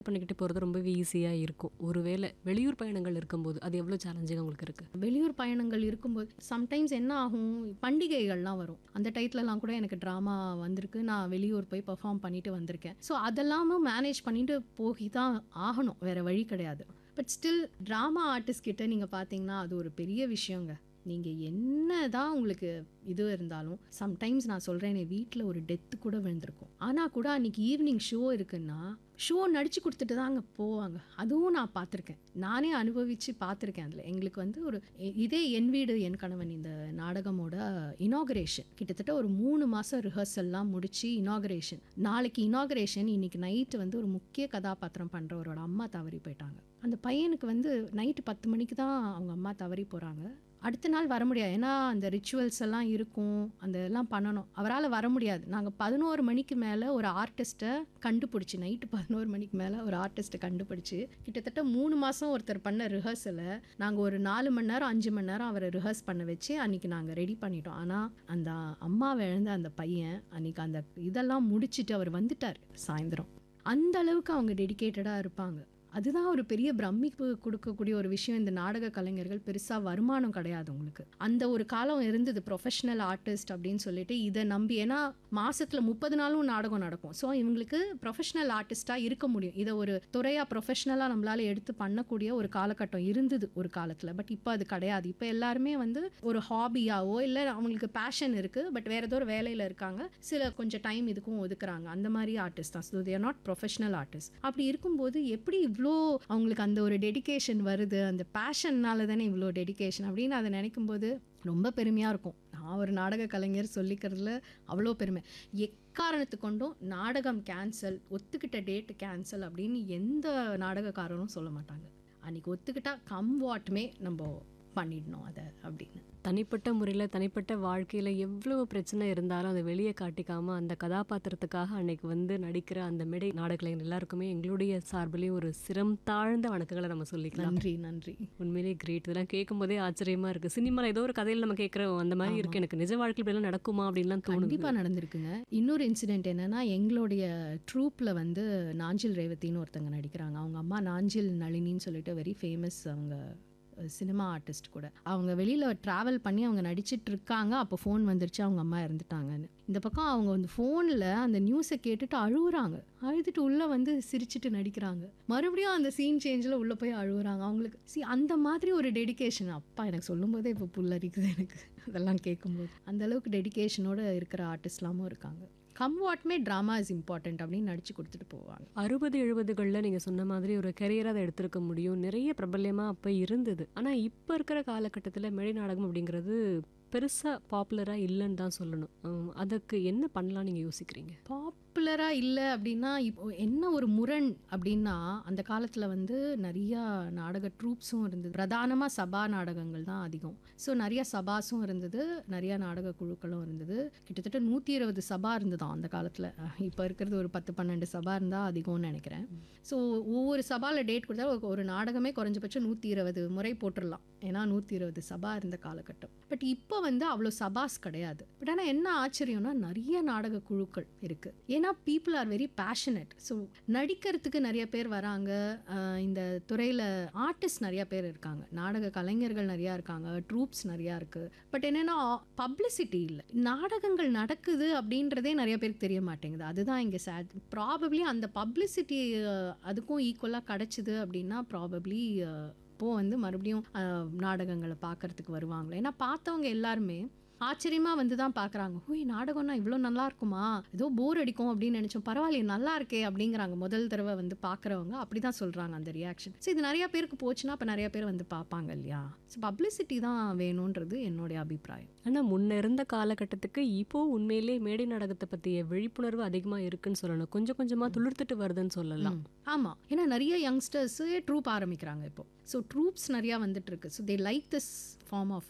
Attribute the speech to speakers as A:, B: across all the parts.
A: பண்ணிக்கிட்டு போகிறது ரொம்பவே ஈஸியாக இருக்கும் ஒருவேளை வெளியூர் பயணங்கள் இருக்கும்போது அது எவ்வளோ சேலஞ்சிங்காக உங்களுக்கு இருக்குது
B: வெளியூர் பயணங்கள் இருக்கும்போது சம்டைம்ஸ் என்ன ஆகும் பண்டிகைகள்லாம் வரும் அந்த டயத்துலலாம் கூட எனக்கு ட்ராமா வந்திருக்கு நான் வெளியூர் போய் பெர்ஃபார்ம் பண்ணிட்டு வந்திருக்கேன் ஸோ அதெல்லாமும் மேனேஜ் பண்ணிட்டு போய் தான் ஆகணும் வேற வழி கிடையாது பட் ஸ்டில் ட்ராமா ஆர்டிஸ்ட் கிட்ட நீங்கள் பார்த்தீங்கன்னா அது ஒரு பெரிய விஷயங்க நீங்கள் என்ன தான் உங்களுக்கு இது இருந்தாலும் சம்டைம்ஸ் நான் சொல்கிறேன் என் வீட்டில் ஒரு டெத்து கூட விழுந்திருக்கும் ஆனால் கூட அன்றைக்கி ஈவினிங் ஷோ இருக்குன்னா ஷோ நடிச்சு கொடுத்துட்டு தான் அங்கே போவாங்க அதுவும் நான் பார்த்துருக்கேன் நானே அனுபவித்து பார்த்துருக்கேன் அதில் எங்களுக்கு வந்து ஒரு இ- இதே என் வீடு என் கணவன் இந்த நாடகமோட இனாகரேஷன் கிட்டத்தட்ட ஒரு மூணு மாதம் ரிஹர்சல்லாம் முடிச்சு இனாகரேஷன் நாளைக்கு இனாகரேஷன் இன்னைக்கு நைட்டு வந்து ஒரு முக்கிய கதாபாத்திரம் பண்ணுறவரோட அம்மா தவறி போயிட்டாங்க அந்த பையனுக்கு வந்து நைட்டு பத்து மணிக்கு தான் அவங்க அம்மா தவறி போகிறாங்க அடுத்த நாள் வர முடியாது ஏன்னா அந்த ரிச்சுவல்ஸ் எல்லாம் இருக்கும் அந்த எல்லாம் பண்ணணும் அவரால் வர முடியாது நாங்கள் பதினோரு மணிக்கு மேலே ஒரு ஆர்டிஸ்ட்டை கண்டுபிடிச்சி நைட்டு பதினோரு மணிக்கு மேலே ஒரு ஆர்டிஸ்ட்டை கண்டுபிடிச்சி கிட்டத்தட்ட மூணு மாதம் ஒருத்தர் பண்ண ரிஹர்சலை நாங்கள் ஒரு நாலு மணி நேரம் அஞ்சு மணி நேரம் அவரை ரிஹர்ஸ் பண்ண வச்சு அன்றைக்கி நாங்கள் ரெடி பண்ணிட்டோம் ஆனால் அந்த அம்மாவை இழந்த அந்த பையன் அன்றைக்கி அந்த இதெல்லாம் முடிச்சிட்டு அவர் வந்துட்டார் சாயந்தரம் அந்த அளவுக்கு அவங்க டெடிகேட்டடாக இருப்பாங்க அதுதான் ஒரு பெரிய பிரமிப்பு கொடுக்கக்கூடிய ஒரு விஷயம் இந்த நாடக கலைஞர்கள் பெருசாக வருமானம் கிடையாது உங்களுக்கு அந்த ஒரு காலம் இருந்தது ப்ரொஃபஷனல் ஆர்டிஸ்ட் அப்படின்னு சொல்லிட்டு இதை நம்பி ஏன்னா மாசத்துல முப்பது நாளும் நாடகம் நடக்கும் ஸோ இவங்களுக்கு ப்ரொஃபஷனல் ஆர்டிஸ்டாக இருக்க முடியும் இதை ஒரு துறையாக ப்ரொஃபஷனலாக நம்மளால எடுத்து பண்ணக்கூடிய ஒரு காலகட்டம் இருந்தது ஒரு காலத்தில் பட் இப்போ அது கிடையாது இப்போ எல்லாருமே வந்து ஒரு ஹாபியாவோ இல்லை அவங்களுக்கு பேஷன் இருக்குது பட் வேற ஏதோ ஒரு வேலையில் இருக்காங்க சில கொஞ்சம் டைம் இதுக்கும் ஒதுக்குறாங்க அந்த மாதிரி ஆர்டிஸ்ட் தான் so they're not professional artist அப்படி இருக்கும்போது எப்படி இவ்வளோ அவங்களுக்கு அந்த ஒரு டெடிகேஷன் வருது அந்த பேஷன்னால தானே இவ்வளோ டெடிகேஷன் அப்படின்னு அதை நினைக்கும் போது ரொம்ப பெருமையாக இருக்கும் நான் ஒரு நாடக கலைஞர் சொல்லிக்கிறதுல அவ்வளோ பெருமை எக்காரணத்து கொண்டும் நாடகம் கேன்சல் ஒத்துக்கிட்ட டேட் கேன்சல் அப்படின்னு எந்த நாடகக்காரரும் சொல்ல மாட்டாங்க அன்னைக்கு ஒத்துக்கிட்டா கம் வாட்டுமே நம்ம பண்ணிடணும் அதை அப்படின்னு
A: தனிப்பட்ட முறையில் தனிப்பட்ட வாழ்க்கையில் எவ்வளோ பிரச்சனை இருந்தாலும் அதை வெளியே காட்டிக்காம அந்த கதாபாத்திரத்துக்காக அன்னைக்கு வந்து நடிக்கிற அந்த மேடை நாடகலைஞர் எல்லாருக்குமே எங்களுடைய சார்பிலேயே ஒரு சிரம் தாழ்ந்த வணக்கங்களை நம்ம சொல்லிக்கலாம்
B: நன்றி நன்றி
A: உண்மையிலேயே கிரேட் இதெல்லாம் கேட்கும் போதே ஆச்சரியமா இருக்கு சினிமாவில் ஏதோ ஒரு கதையில் நம்ம கேட்குறோம் அந்த மாதிரி இருக்கு எனக்கு நிஜ வாழ்க்கையில் இப்படிலாம் நடக்குமா அப்படின்லாம் தோணுது
B: கண்டிப்பாக நடந்திருக்குங்க இன்னொரு இன்சிடென்ட் என்னன்னா எங்களுடைய ட்ரூப்பில் வந்து நாஞ்சில் ரேவதின்னு ஒருத்தங்க நடிக்கிறாங்க அவங்க அம்மா நாஞ்சில் நளினின்னு சொல்லிட்டு வெரி ஃபேமஸ் அவங்க சினிமா ஆர்டிஸ்ட் கூட அவங்க வெளியில் ட்ராவல் பண்ணி அவங்க நடிச்சிட்டு இருக்காங்க அப்போ ஃபோன் வந்துருச்சு அவங்க அம்மா இறந்துட்டாங்கன்னு இந்த பக்கம் அவங்க வந்து ஃபோனில் அந்த நியூஸை கேட்டுட்டு அழுகுறாங்க அழுதுட்டு உள்ளே வந்து சிரிச்சிட்டு நடிக்கிறாங்க மறுபடியும் அந்த சீன் சேஞ்சில் உள்ளே போய் அழுகுறாங்க அவங்களுக்கு சி அந்த மாதிரி ஒரு டெடிகேஷன் அப்பா எனக்கு சொல்லும்போதே இப்போ புல்லரிக்குது எனக்கு அதெல்லாம் கேட்கும்போது அந்த அளவுக்கு டெடிகேஷனோட இருக்கிற ஆர்டிஸ்ட்லாமும் இருக்காங்க come what may drama is important அப்படின்னு நடிச்சு கொடுத்துட்டு போவாங்க
A: அறுபது எழுபதுகளில் நீங்கள் சொன்ன மாதிரி ஒரு கரியராக அதை எடுத்திருக்க முடியும் நிறைய பிரபல்யமாக அப்போ இருந்தது ஆனால் இப்போ இருக்கிற காலகட்டத்தில் மேடை நாடகம் அப்படிங்கிறது பெருசாக பாப்புலராக இல்லைன்னு தான் சொல்லணும் உம், அதுக்கு என்ன பண்ணலாம் நீங்கள் யோசிக்கிறீங்க
B: பாப்புலராக இல்லை அப்படின்னா இப்போ என்ன ஒரு முரண் அப்படின்னா அந்த காலத்தில் வந்து நிறையா நாடக ட்ரூப்ஸும் இருந்தது பிரதானமாக சபா நாடகங்கள் தான் அதிகம் ஸோ நிறைய சபாஸும் இருந்தது நிறைய நாடக குழுக்களும் இருந்தது கிட்டத்தட்ட நூற்றி இருபது சபா இருந்ததாம் அந்த காலத்தில் இப்போ இருக்கிறது ஒரு பத்து பன்னெண்டு சபா இருந்தால் அதிகம்னு நினைக்கிறேன் ஸோ ஒவ்வொரு சபாவில் டேட் கொடுத்தா ஒரு- ஒரு நாடகமே குறைஞ்சபட்சம் நூற்றி இருபது முறை போட்டுடலாம் ஏன்னா நூற்றி இருபது சபா இருந்த காலகட்டம் பட் இப்போ வந்து அவ்வளோ சபாஸ் கிடையாது பட் ஆனால் என்ன ஆச்சரியம்னா நிறைய நாடக குழுக்கள் இருக்குது ஏன்னா people are very passionate so நடிக்கிறதுக்கு நிறைய பேர் வராங்க ஆஹ் இந்த துறையில் ஆர்டிஸ்ட் நிறைய பேர் இருக்காங்க நாடக கலைஞர்கள் நிறையா இருக்காங்க ட்ரூப்ஸ் நிறையா இருக்குது பட் என்னென்னா பப்ளிசிட்டி இல்லை நாடகங்கள் நடக்குது அப்படின்றதே நிறைய பேருக்கு தெரிய மாட்டேங்குது அதுதான் இங்கே சேட் ப்ராபப்ளி அந்த பப்ளிசிட்டி அதுக்கும் ஈக்குவலாக கிடச்சிது அப்படின்னா ப்ராபப்ளி இப்போது வந்து மறுபடியும் அஹ், நாடகங்களை பார்க்கறதுக்கு வருவாங்களே ஏன்னா பார்த்தவங்க எல்லாருமே ஆச்சரியமாக வந்து தான் பார்க்குறாங்க ஓய் நாடகம்னா இவ்வளோ நல்லா இருக்குமா ஏதோ போர் அடிக்கும் அப்படின்னு நினச்சோம் பரவாயில்லையே நல்லா இருக்கே அப்படிங்கிறாங்க முதல் தடவை வந்து பார்க்குறவங்க அப்படி தான் சொல்கிறாங்க அந்த ரியாக்ஷன் ஸோ இது நிறைய பேருக்கு போச்சுன்னா அப்போ நிறைய பேர் வந்து பார்ப்பாங்க இல்லையா ஸோ பப்ளிசிட்டி தான் வேணுன்றது என்னுடைய அபிப்பிராயம்
A: ஆனால் முன்ன இருந்த காலகட்டத்துக்கு இப்போ உண்மையிலே மேடை நாடகத்தை பற்றிய விழிப்புணர்வு அதிகமாக இருக்குன்னு சொல்லணும் கொஞ்சம் கொஞ்சமாக துளிர்த்துட்டு வருதுன்னு சொல்லலாம்
B: ஆமாம் ஏன்னா நிறைய யங்ஸ்டர்ஸே ட்ரூப் ஆரம்பிக்கிறாங்க இப்போ ஸோ ட்ரூப்ஸ் நிறையா வந்துட்டு இருக்கு so they like this form of art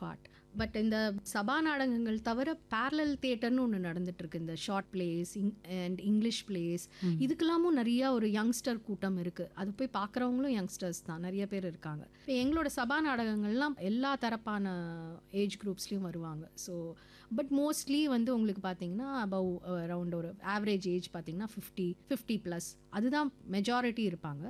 B: but இந்த சபா நாடகங்கள் தவிர பேரலல் தியேட்டர்னு ஒன்று நடந்துட்டு இருக்கு இந்த short plays and English plays
A: ம்.
B: இதுக்கெல்லாமும் நிறைய ஒரு யங்ஸ்டர் கூட்டம் இருக்கு அது போய் பார்க்குறவங்களும் யங்ஸ்டர்ஸ் தான் நிறைய பேர் இருக்காங்க இப்போ எங்களோட சபா நாடகங்கள்லாம் எல்லா தரப்பான ஏஜ் குரூப்ஸ்லேயும் வருவாங்க ஸோ பட் மோஸ்ட்லி வந்து உங்களுக்கு பார்த்தீங்கன்னா அபவ் அரவுண்ட் ஒரு ஆவரேஜ் ஏஜ் பார்த்தீங்கன்னா ஃபிஃப்டி ஃபிஃப்டி ப்ளஸ் அதுதான் மெஜாரிட்டி இருப்பாங்க